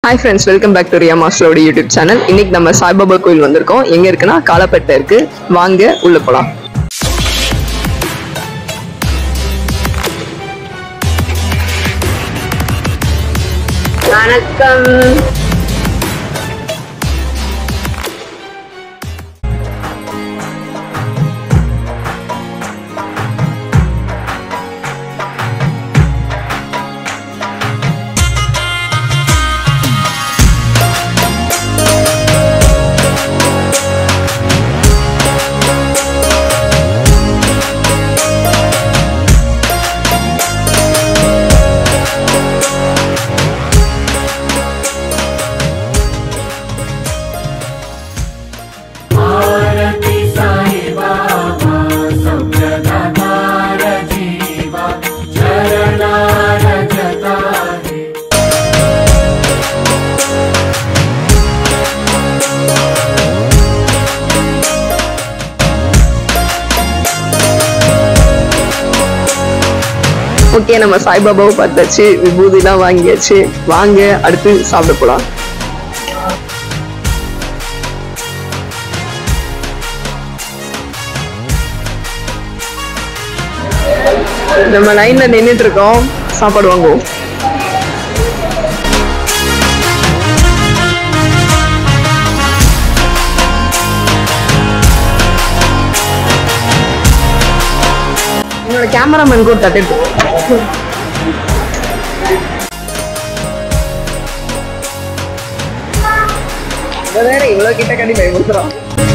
hi friends welcome back to Riya மாஸ்டரோட YouTube channel இன்னைக்கு நம்ம சாய்பாபா கோயில் வந்திருக்கோம் எங்க இருக்குன்னா காலப்பேட்டை இருக்கு வாங்க உள்ள போலாம் வணக்கம் भारती साई बाबा सौख्यदातार जीवा चरणार जताहे ஓகே நம்ம சாய்பாபாவை பார்த்தாச்சு விபூதிலாம் வாங்கியாச்சு வாங்க அடுத்து சாப்பிட போலாம் நம்ம லைன்ல நின்னுட்டு இருக்கோம் சாப்பாடு வாங்குவோம் என்னோட கேமராமேன் கூட தட்டிட்டு இவ வேற இவ்வளவு கிட்ட கட்டி பயமுறுத்துறான்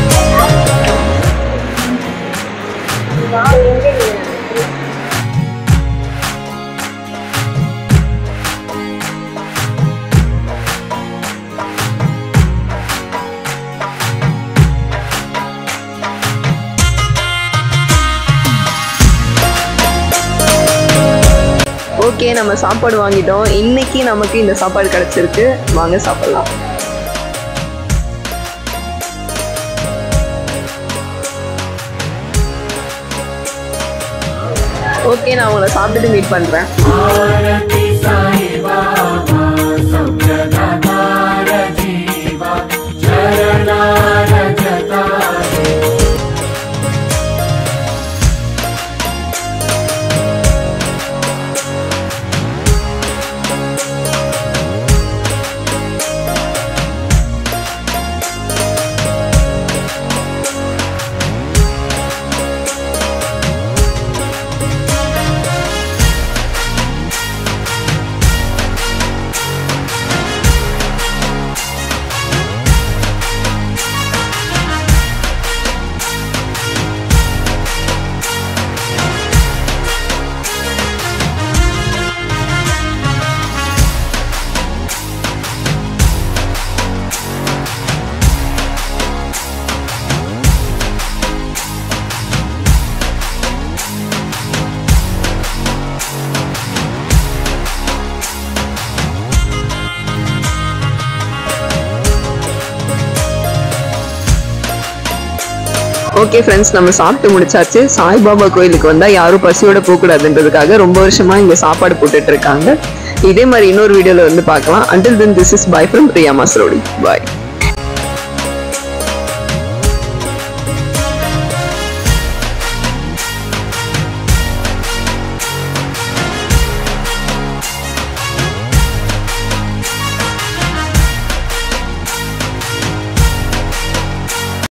ஓகே நம்ம சாப்பாடு வாங்கிட்டோம் இன்னைக்கு நமக்கு இந்த சாப்பாடு கிடைச்சிருக்கு வாங்க சாப்பிடலாம் ஓகே நான் உங்களை சாப்பிட்டுட்டு மீட் பண்றேன் भारती साई बाबा सौख्यदातार जीवा चरणार जताहे ஓகே ஃப்ரெண்ட்ஸ் நம்ம சாப்பிட்டு முடிச்சாச்சு சாய்பாபா கோயிலுக்கு வந்தா யாரும் பசியோட போகக்கூடாதுன்றதுக்காக ரொம்ப வருஷமா இங்க சாப்பாடு போட்டுட்டு இருக்காங்க இதே மாதிரி இன்னொரு வீடியோல வந்து பார்க்கலாம் until then this is bye from Riya மாஸ்ரோடி பாய்